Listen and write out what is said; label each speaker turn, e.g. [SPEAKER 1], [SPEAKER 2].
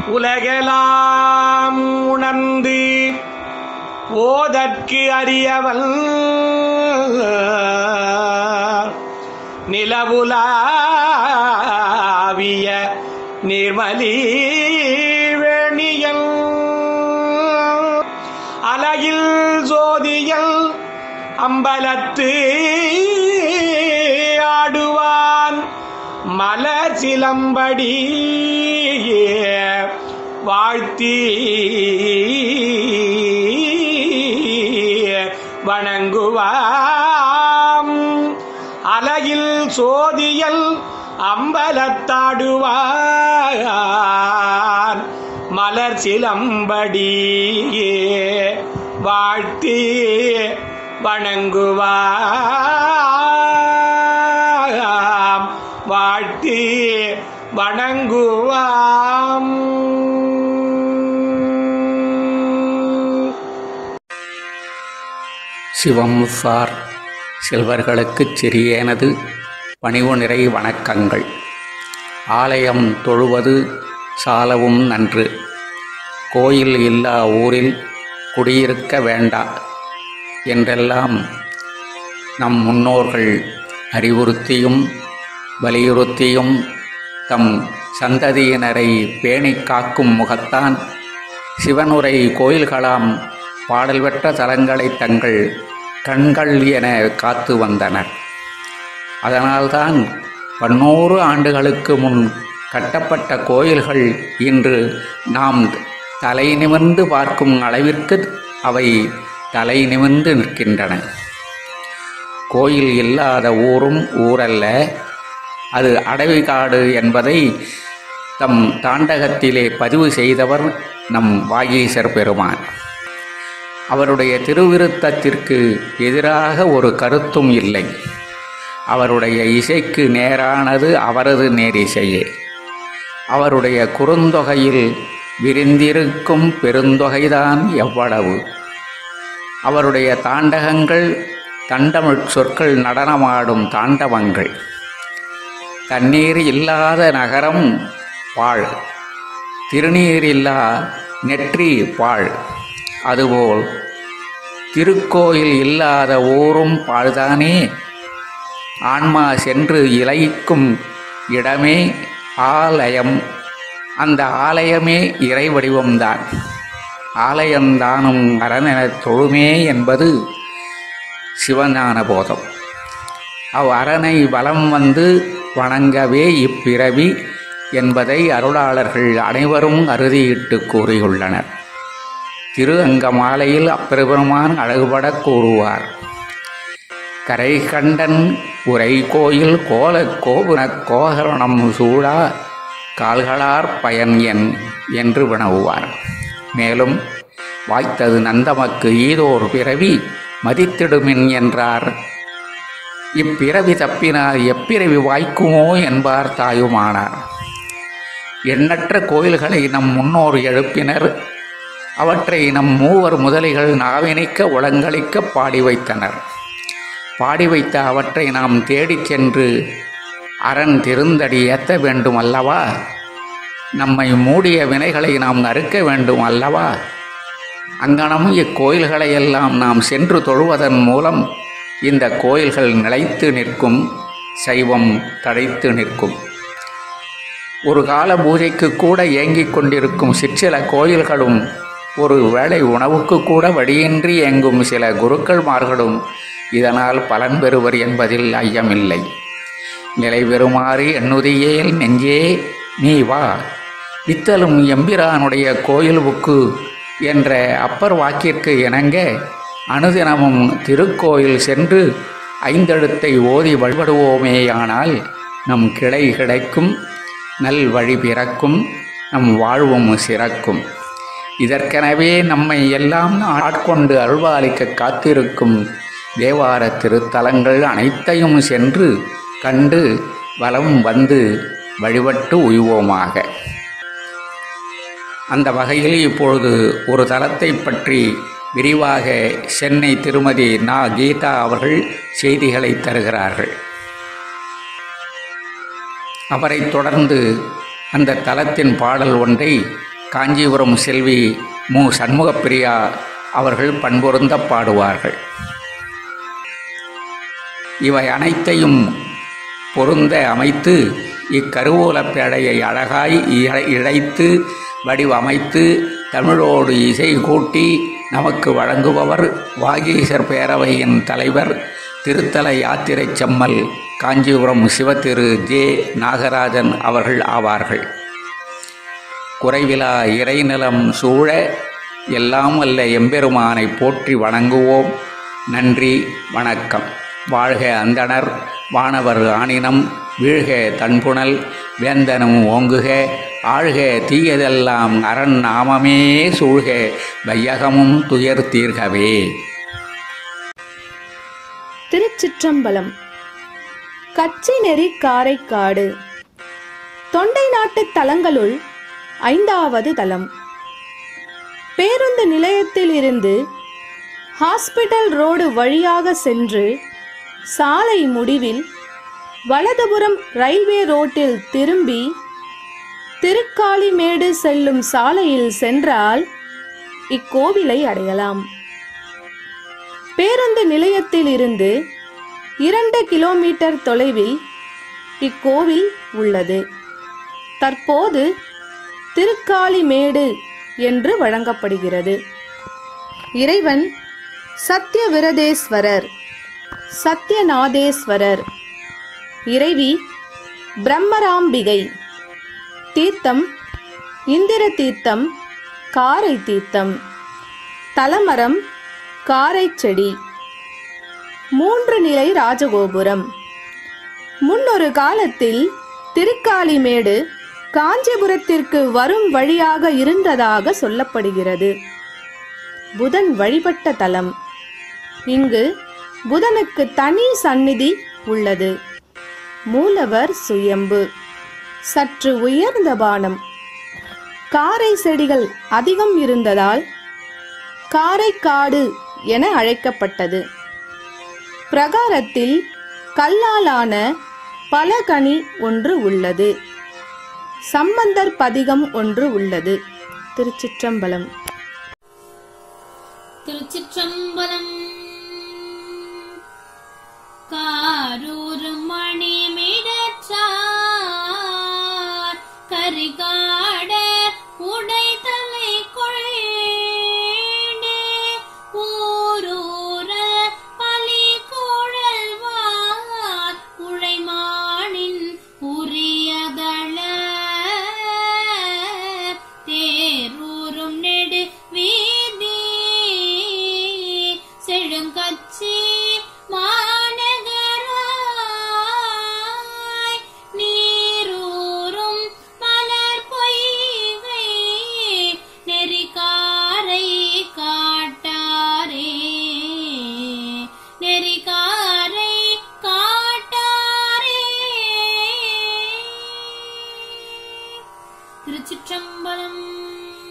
[SPEAKER 1] உலகெலாம் உணர்ந்து ஓதற்கு அறியவன் நிலவுலாவிய நிர்மலி வேணியல் அலகில் ஜோதியல் அம்பலத்து ஆடுவான் மலர் சிலம்படி வாழ்த்தி வணங்குவாம் அலகில் சோதியல் அம்பலத்தாடுவான் மலர் சிலம்படி வாழ்த்தி வணங்குவாம் வாழ்த்தி வணங்குவாம்
[SPEAKER 2] சிவம் சார் செல்வர்களுக்குச் சிறியேனது பணிவு நிறை வணக்கங்கள் ஆலயம் தொழுவது சாலவும் நன்று கோயில் இல்லா ஊரில் குடியிருக்க வேண்டா என்றெல்லாம் நம் முன்னோர்கள் அறிவுறுத்தியும் வலியுறுத்தியும் தம் சந்ததியினரை பேணிக் காக்கும் முகத்தான் சிவனுரை கோயில்களாம் பாடல் பெற்ற தலங்களை தங்கள் கண்கள் என காத்து வந்தனர் அதனால்தான் பன்னூறு ஆண்டுகளுக்கு முன் கட்டப்பட்ட கோயில்கள் இன்று நாம் தலை நிமிர்ந்து பார்க்கும் அளவிற்கு அவை தலை நிமிர்ந்து நிற்கின்றன கோயில் இல்லாத ஊரும் ஊரல்ல அது அடவிகாடு என்பதை தம் தாண்டகத்திலே பதிவு செய்தவர் நம் வாகீசர் பெருமான் அவருடைய திருவிருத்தத்திற்கு எதிராக ஒரு கருத்தும் இல்லை அவருடைய இசைக்கு நேரானது அவரது நேரிசையே அவருடைய குறுந்தொகையில் விரிந்திருக்கும் பெருந்தொகைதான் எவ்வளவு அவருடைய தாண்டகங்கள் தண்டமிழ் சொற்கள் நடனமாடும் தாண்டவங்கள் தண்ணீர் இல்லாத நகரம் பாழ் திருநீர் இல்லா நெற்றி பாழ் அதுபோல் திருக்கோயில் இல்லாத ஊரும் பாழ்தானே ஆன்மா சென்று இலைக்கும் இடமே ஆலயம் அந்த ஆலயமே இறை வடிவம்தான் ஆலயந்தானும் அரணெனத் தொழுமே என்பது சிவஞான போதம் அவ் அரணை வலம் வந்து வணங்கவே இப்பிறவி என்பதை அருளாளர்கள் அனைவரும் அறுதியிட்டு கூறியுள்ளனர் திரு அங்க மாலையில் அப்பெருமான் அழகுபட கூறுவார் கரை கண்டன் உரை கோயில் கோல கோபுர கோகரணம் சூழா கால்களார் பயன் என் என்று வினவுவார் மேலும் வாய்த்தது நந்தமக்கு ஈதோர் பிறவி மதித்திடுமின் என்றார் இப்பிறவி தப்பினார் எப்பிறவி வாய்க்குமோ என்பார் தாயுமானார் எண்ணற்ற கோயில்களை நம் முன்னோர் எழுப்பினர் அவற்றை நம் மூவர் முதலிகள் நாவினிக்க உளங்களிக்க பாடி வைத்தனர் பாடி வைத்த அவற்றை நாம் தேடிச் சென்று அரண் திருந்தடி ஏத்த வேண்டும் அல்லவா நம்மை மூடிய வினைகளை நாம் அறுக்க வேண்டும் அல்லவா அங்கனம் இக்கோயில்களை எல்லாம் நாம் சென்று தொழுவதன் மூலம் இந்த கோயில்கள் நிலைத்து நிற்கும் சைவம் தழைத்து நிற்கும் ஒரு கால பூஜைக்கு கூட ஏங்கிக் கொண்டிருக்கும் சிற்சில கோயில்களும் ஒரு வேளை உணவுக்கு கூட வழியின்றி இயங்கும் சில குருக்கள்மார்களும் இதனால் பலன் பெறுவர் என்பதில் ஐயமில்லை நிலை பெறுமாறு எண்ணுதியேல் நெஞ்சே நீ வா வித்தலும் எம்பிரானுடைய கோயில் புக்கு என்ற அப்பர் வாக்கிற்கு இணங்க அனுதினமும் திருக்கோயில் சென்று ஐந்தெழுத்தை ஓதி வழிபடுவோமேயானால் நம் கிளை கிடைக்கும் நல் வழி பிறக்கும் நம் வாழ்வும் சிறக்கும் இதற்கெனவே நம்மை எல்லாம் ஆட்கொண்டு அருள்பாலிக்க காத்திருக்கும் தேவார திருத்தலங்கள் அனைத்தையும் சென்று கண்டு வலம் வந்து வழிபட்டு உய்வோமாக அந்த வகையில் இப்பொழுது ஒரு தலத்தை பற்றி விரிவாக சென்னை திருமதி நா கீதா அவர்கள் செய்திகளை தருகிறார்கள் அவரைத் தொடர்ந்து அந்த தலத்தின் பாடல் ஒன்றை காஞ்சிபுரம் செல்வி மு சண்முகப்பிரியா அவர்கள் பண்பொருந்த பாடுவார்கள் இவை அனைத்தையும் பொருந்த அமைத்து இக்கருவூலப் பேடையை அழகாய் இழை- இழைத்து வடிவமைத்து தமிழோடு இசை கூட்டி நமக்கு வழங்குபவர் வாகீசர் பேரவையின் தலைவர் திருத்தல யாத்திரை செம்மல் காஞ்சிபுரம் சிவத்திரு ஜே நாகராஜன் அவர்கள் ஆவார்கள் குறைவிலா இறைநிலம் சூழ எல்லாம் வல்ல எம்பெருமானை போற்றி வணங்குவோம் நன்றி வணக்கம் வாழ்க அந்தணர் வானவர் ஆணினம் வீழ்க தன்புணல் வேந்தனும் ஓங்குக ஆழ்க தீயதெல்லாம் அரண் நாமமே சூழ்க வையகமும் துயர் தீர்கவே
[SPEAKER 3] திருச்சிற்றம்பலம் கச்சி நெறி காரைக்காடு தொண்டை நாட்டு தலங்களுள் ஐந்தாவது தலம் பேருந்து நிலையத்தில் இருந்து ஹாஸ்பிட்டல் ரோடு வழியாக சென்று சாலை முடிவில் வலதுபுறம் ரயில்வே ரோட்டில் திரும்பி திருக்காளிமேடு செல்லும் சாலையில் சென்றால் இக்கோவிலை அடையலாம் பேருந்து நிலையத்தில் இருந்து இரண்டு கிலோமீட்டர் தொலைவில் இக்கோவில் உள்ளது தற்போது திருக்காளிமேடு என்று வழங்கப்படுகிறது இறைவன் சத்யவிரதேஸ்வரர் சத்யநாதேஸ்வரர் இறைவி பிரம்மராம்பிகை தீர்த்தம் இந்திர தீர்த்தம் காரை தீர்த்தம் தலமரம் காரை செடி மூன்று நிலை ராஜகோபுரம் முன்னொரு காலத்தில் திருக்காளிமேடு காஞ்சிபுரத்திற்கு வரும் வழியாக இருந்ததாக சொல்லப்படுகிறது புதன் வழிபட்ட தலம் இங்கு புதனுக்கு தனி சந்நிதி உள்ளது மூலவர் சுயம்பு சற்று உயர்ந்த பானம் காரை செடிகள் அதிகம் இருந்ததால் காரைக்காடு என அழைக்கப்பட்டது பிரகாரத்தில் கல்லாலான பலகனி ஒன்று உள்ளது சம்பந்தர் பதிகம் ஒன்று உள்ளது திருச்சிற்றம்பலம்
[SPEAKER 4] திருச்சிற்றம்பலம் காரூர் மணி மிடச்சார் கரிகாட உடைத்தலை கொண்டே ஊரூர பலி குழல்வார் உழைமானின் உரியதள தேரூரும் நெடு வீதி செழுங்கச்சி மாநகராய் நீரூரும் மலர் பொய்கை நெறிக்காரை காட்டாரே நெறிக்காரை காட்டாரே திருச்சிற்றம்பலம்